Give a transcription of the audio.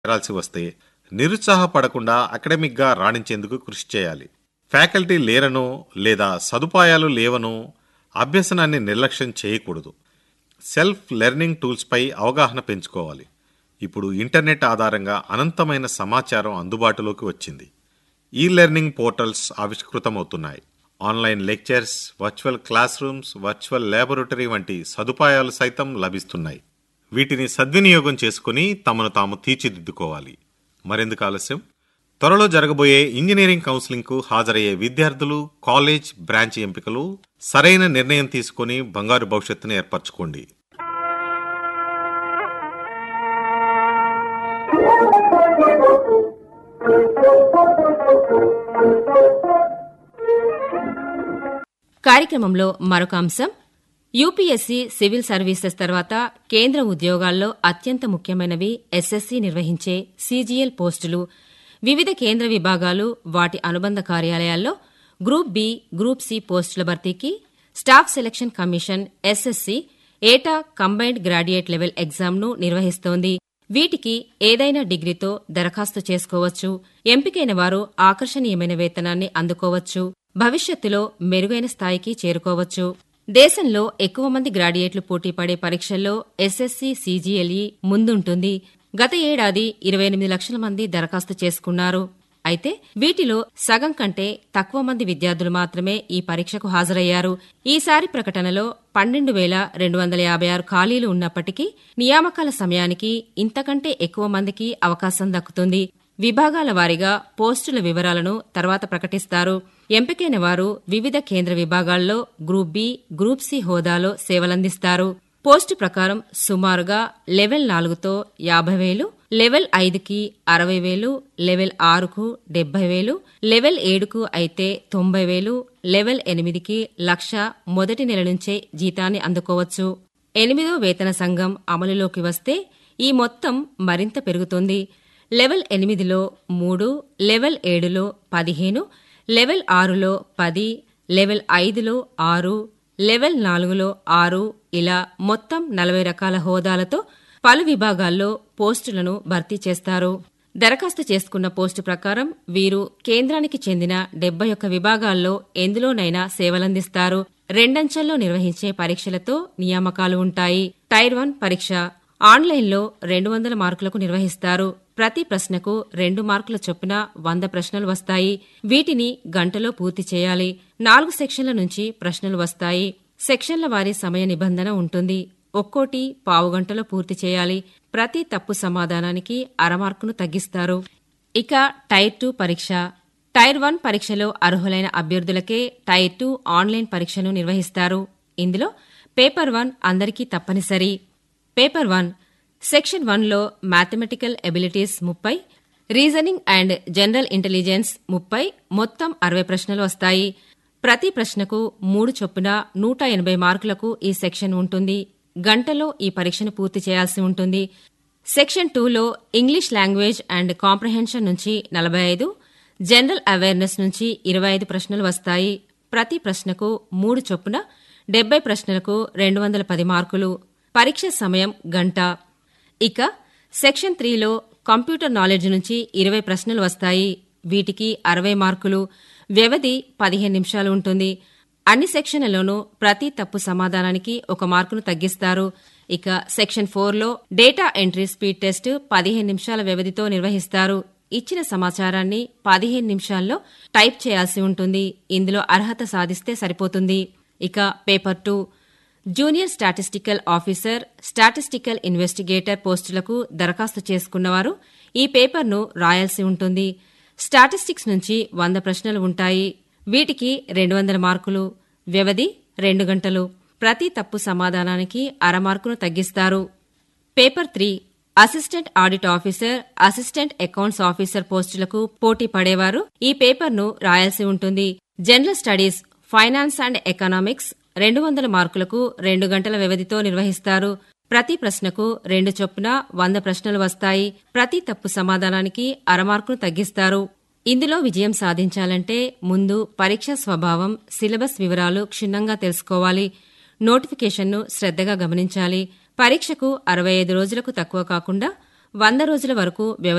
చేరాల్సి వస్తే నిరుత్సాహపడకుండా అకాడమిక్గా రాణించేందుకు కృషి చేయాలి ఫ్యాకల్టీ లేరనో లేదా సదుపాయాలు లేవనో అభ్యసనాన్ని నిర్లక్ష్యం చేయకూడదు సెల్ఫ్ లెర్నింగ్ టూల్స్పై అవగాహన పెంచుకోవాలి ఇప్పుడు ఇంటర్నెట్ ఆధారంగా అనంతమైన సమాచారం అందుబాటులోకి వచ్చింది ఈ లెర్నింగ్ పోర్టల్స్ ఆవిష్కృతమవుతున్నాయి online lectures virtual classrooms virtual laboratory వంటి సదుపాయాలు సైతం లభిస్తున్నాయి వీటిని సద్వినియోగం చేసుకుని తమను తాము తీర్చిదిద్దుకోవాలి మరెందుకు ఆలస్యం త్వరలో జరగబోయే ఇంజనీరింగ్ కౌన్సిలింగ్కు హాజరయ్యే విద్యార్థులు కాలేజ్ బ్రాంచ్ ఎంపికలు సరైన నిర్ణయం తీసుకుని బంగారు భవిష్యత్తును ఏర్పరచుకోండి కార్యక్రమంలో మరొక అంశం యూపీఎస్సీ సివిల్ సర్వీసెస్ తర్వాత కేంద్ర ఉద్యోగాల్లో అత్యంత ముఖ్యమైనవి ఎస్ఎస్సీ నిర్వహించే సీజీఎల్ పోస్టులు వివిధ కేంద్ర విభాగాలు వాటి అనుబంధ కార్యాలయాల్లో గ్రూప్ బి గ్రూప్ సి పోస్టుల భర్తీకి స్టాఫ్ సెలక్షన్ కమిషన్ ఎస్ఎస్సీ ఏటా కంబైన్డ్ గ్రాడ్యుయేట్ లెవెల్ ఎగ్జామ్ను నిర్వహిస్తోంది వీటికి ఏదైనా డిగ్రీతో దరఖాస్తు చేసుకోవచ్చు ఎంపికైన వారు ఆకర్షణీయమైన వేతనాన్ని అందుకోవచ్చు భవిష్యత్తులో మెరుగైన స్థాయికి చేరుకోవచ్చు దేశంలో ఎక్కువ మంది గ్రాడ్యుయేట్లు పోటీ పడే పరీక్షల్లో ఎస్ఎస్సీ సీజీఎల్ఈ ముందుంటుంది గత ఏడాది ఇరవై ఎనిమిది లక్షల మంది దరఖాస్తు చేసుకున్నారు అయితే వీటిలో సగం కంటే తక్కువ మంది విద్యార్థులు మాత్రమే ఈ పరీక్షకు హాజరయ్యారు ఈసారి ప్రకటనలో పన్నెండు వేల రెండు వందల యాభై ఆరు ఖాళీలు ఉన్నప్పటికీ నియామకాల సమయానికి ఇంతకంటే ఎక్కువ మందికి అవకాశం దక్కుతుంది విభాగాల వారీగా పోస్టుల వివరాలను తర్వాత ప్రకటిస్తారు ఎంపికైన వారు వివిధ కేంద్ర విభాగాల్లో గ్రూప్ బి గ్రూప్ సి హోదాలో సేవలందిస్తారు పోస్టు ప్రకారం సుమారుగా లెవెల్ నాలుగుతో యాభై వేలు లెవెల్ ఐదుకి అరవై వేలు లెవెల్ ఆరుకు డెబ్బై వేలు లెవెల్ ఏడుకు అయితే తొంభై వేలు లెవెల్ ఎనిమిదికి లక్ష మొదటి నెల నుంచే జీతాన్ని అందుకోవచ్చు ఎనిమిదో వేతన సంఘం అమలులోకి వస్తే ఈ మొత్తం మరింత పెరుగుతుంది లెవెల్ ఎనిమిదిలో మూడు లెవెల్ ఏడులో పదిహేను లెవెల్ ఆరులో పది లెవెల్ ఐదులో ఆరు లెవెల్ నాలుగులో ఆరు ఇలా మొత్తం నలభై రకాల హోదాలతో పలు విభాగాల్లో పోస్టులను భర్తీ చేస్తారు దరఖాస్తు చేసుకున్న పోస్టు ప్రకారం వీరు కేంద్రానికి చెందిన డెబ్బై ఒక్క విభాగాల్లో ఎందులోనైనా సేవలందిస్తారు రెండంచెల్లో నిర్వహించే పరీక్షలతో నియామకాలు ఉంటాయి టైర్ వన్ పరీక్ష ఆన్లైన్లో రెండు వందల మార్కులకు నిర్వహిస్తారు ప్రతి ప్రశ్నకు రెండు మార్కుల చొప్పున వంద ప్రశ్నలు వస్తాయి వీటిని గంటలో పూర్తి చేయాలి నాలుగు సెక్షన్ల నుంచి ప్రశ్నలు వస్తాయి సెక్షన్ల వారి సమయ నిబంధన ఉంటుంది ఒక్కోటి పావు గంటలో పూర్తి చేయాలి ప్రతి తప్పు సమాధానానికి అరమార్కును తగ్గిస్తారు ఇక టైర్ టూ పరీక్ష టైర్ వన్ పరీక్షలో అర్హులైన అభ్యర్థులకే టైర్ టూ ఆన్లైన్ పరీక్షను నిర్వహిస్తారు ఇందులో పేపర్ వన్ అందరికీ తప్పనిసరి పేపర్ వన్ సెక్షన్ వన్లో మ్యాథమెటికల్ ఎబిలిటీస్ ముప్పై రీజనింగ్ అండ్ జనరల్ ఇంటెలిజెన్స్ ముప్పై మొత్తం అరవై ప్రశ్నలు వస్తాయి ప్రతి ప్రశ్నకు మూడు చొప్పున నూట ఎనభై మార్కులకు ఈ సెక్షన్ ఉంటుంది గంటలో ఈ పరీక్షను పూర్తి చేయాల్సి ఉంటుంది సెక్షన్ టూలో ఇంగ్లీష్ లాంగ్వేజ్ అండ్ కాంప్రహెన్షన్ నుంచి నలభై ఐదు జనరల్ అవేర్నెస్ నుంచి ఇరవై ఐదు ప్రశ్నలు వస్తాయి ప్రతి ప్రశ్నకు మూడు చొప్పున డెబ్బై ప్రశ్నలకు రెండు వందల పది మార్కులు పరీక్ష సమయం గంట ఇక సెక్షన్ త్రీలో కంప్యూటర్ నాలెడ్జ్ నుంచి ఇరవై ప్రశ్నలు వస్తాయి వీటికి అరవై మార్కులు వ్యవధి పదిహేను నిమిషాలు ఉంటుంది అన్ని సెక్షన్లలోనూ ప్రతి తప్పు సమాధానానికి ఒక మార్కును తగ్గిస్తారు ఇక సెక్షన్ ఫోర్లో డేటా ఎంట్రీ స్పీడ్ టెస్ట్ పదిహేను నిమిషాల వ్యవధితో నిర్వహిస్తారు ఇచ్చిన సమాచారాన్ని పదిహేను నిమిషాల్లో టైప్ చేయాల్సి ఉంటుంది ఇందులో అర్హత సాధిస్తే సరిపోతుంది ఇక paper two junior statistical officer statistical investigator పోస్టులకు దరఖాస్తు చేసుకున్నవారు ఈ పేపర్ను రాయాల్సి ఉంటుంది స్టాటిస్టిక్స్ నుంచి వంద ప్రశ్నలు ఉంటాయి వీటికి రెండు వందల మార్కులు వ్యవధి రెండు గంటలు ప్రతి తప్పు సమాధానానికి అర మార్కును తగ్గిస్తారు paper three assistant audit officer assistant accounts officer పోస్టులకు పోటీ పడేవారు ఈ పేపర్ను రాయాల్సి ఉంటుంది general studies finance and economics రెండు వందల మార్కులకు రెండు గంటల వ్యవధితో నిర్వహిస్తారు ప్రతి ప్రశ్నకు రెండు చొప్పున వంద ప్రశ్నలు వస్తాయి ప్రతి తప్పు సమాధానానికి అరమార్కును తగ్గిస్తారు ఇందులో విజయం సాధించాలంటే ముందు పరీక్ష స్వభావం సిలబస్ వివరాలు క్షుణ్ణంగా తెలుసుకోవాలి నోటిఫికేషన్ను శ్రద్ధగా గమనించాలి పరీక్షకు అరవై ఐదు రోజులకు తక్కువ కాకుండా వంద రోజుల వరకు వ్యవధి